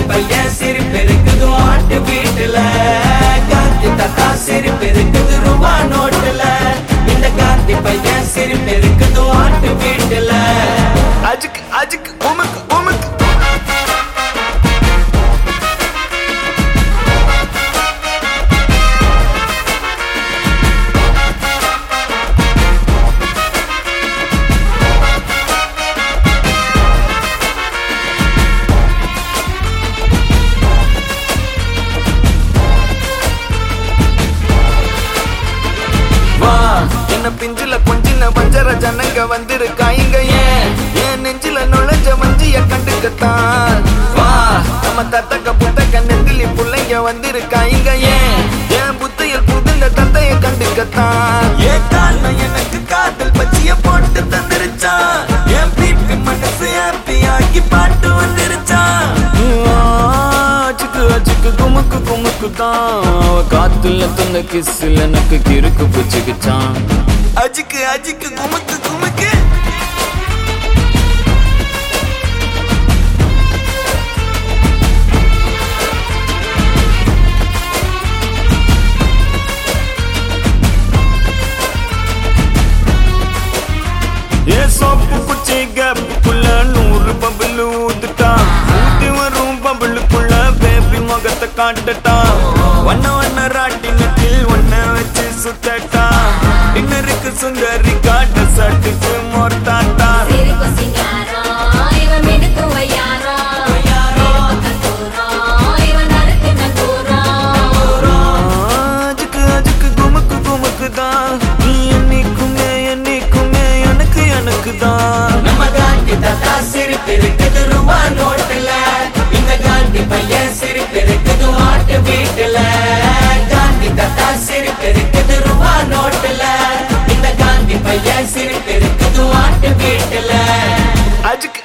பையன் சிரிப்பு இருக்குது ஆட்டு வீட்டுல காந்தி தாத்தா சிரிப்பு இருக்குது ரூபா நோட்டுல இந்த காந்தி பையன் சிரிப்பு இருக்குது ஆட்டு வீட்டுல அஜுக்கு அஜுக்கு உமக்கு உமக்கு வா என்ன பிஞ்சில கொஞ்சின வஞ்சர ஜனங்க வந்திருக்காங்க ஏன் என் நெஞ்சில நுழைஞ்ச வஞ்சிய கண்டுக்கத்தான் வா நம்ம தத்தக்க புத்தக்க நெத்திலி புள்ளைங்க வந்திருக்காங்க ஏன் என் புத்தையில் புகுந்த தத்தைய கண்டுக்கத்தான் ஏன் காரணம் எனக்கு காதல் பச்சிய போட்டு தந்துருச்சான் என் பீப்பி மனசு ஹாப்பி ஆக்கி பாட்டு வந்துருச்சான் அச்சுக்கு அச்சுக்கு குமுக்கு குமுக்கு தான் அவ காத்துல தந்த கிஸ்ல எனக்கு கிறுக்கு பிடிச்சுக்கிச்சான் அஜிக்கு அஜிக்கு குமுக்கு குமுக்கு ஏ சோப்பு குச்சி கேப்புக்குள்ள நூறு பபிள் ஊத்துட்டா ஊத்தி வரும் பபிளுக்குள்ள பேபி முகத்தை காட்டட்டா வண்ண வண்ண ராட்டினத்தில் ஒன்ன வச்சு சுத்தட்டா டின்னருக்கு சுந்தரி காட்ட சட்டுக்கு மோர்த்தாட்டா சிரிப்பு சிங்காரம், இவன் மினுக்கு வையாரம். இவன் கத்தூரம், இவன் நறுக்கு நங்கூரம். அஜுக்கு அஜுக்கு குமுக்கு குமுக்கு தான் நீ என்னைக்குமே என்னைக்குமே எனக்கு எனக்கு தான் நம்ம காந்தி தாத்தா சிரிப்பு இருக்குது ரூபா நோட்டுல இந்த காந்தி பையன் சிரிப்பு இருக்குது ஆட்டு வீட்டுல காந்தி தாத்தா சிரிப்பு இருக்குது ரூபா நோட்டுல இந்த காந்தி பையன் சிரிப்பு இருக்குது ஆட்டு வீட்டுல அஜுக்கு